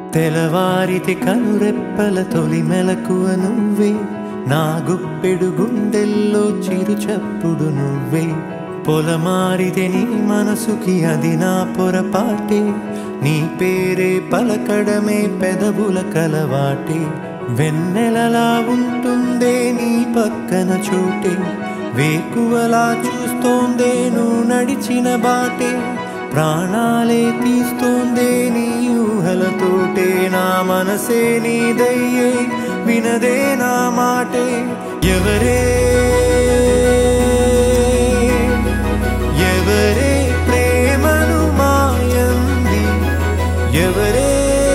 తెలవారితి కనురెప్పల తొలి మెలకువ నువ్వే నా గుప్పెడు గుండెల్లో చిరు చప్పుడు నువ్వే పొలమారితే నీ మనసుకి అది నా పొరపాటే నీ పేరే పలకడమే పెదవుల కలవాటే వెన్నెలలా ఉంటుందే నీ పక్కన చోటే వేకువలా చూస్తోందే నువ్వు నడిచిన బాటే ప్రాణాలే తీస్తోందే నీ ఊహలతోటే నా మనసే నీదయ్యే వినదే నా మాటే ఎవరే ఎవరే ప్రేమను మాయంది ఎవరే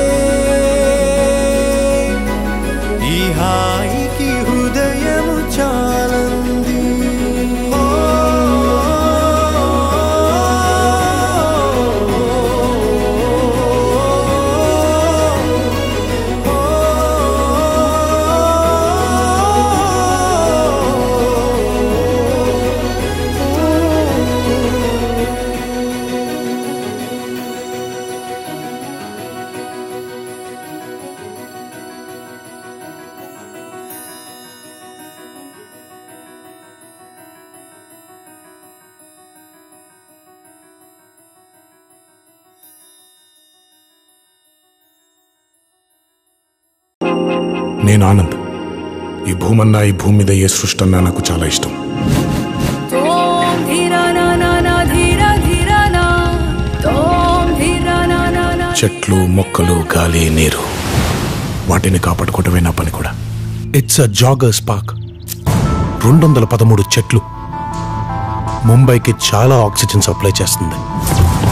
ఈ హాయికి హృదయము చాలంది నేను ఆనంద్ ఈ భూమన్నా ఈ భూమి మీద ఏ సృష్టి అన్నా నాకు చాలా ఇష్టం తోం ధీర నా నా నా ధీర ధీర నా తోం ధీర నా నా నా చెట్లు మొక్కలు గాలి నీరు వాటిని కాపాడుకోవటమే నా పని కూడా ఇట్స్ అ జాగర్స్ పార్క్ రెండు వందల పదమూడు చెట్లు ముంబైకి చాలా ఆక్సిజన్ సప్లై చేస్తుంది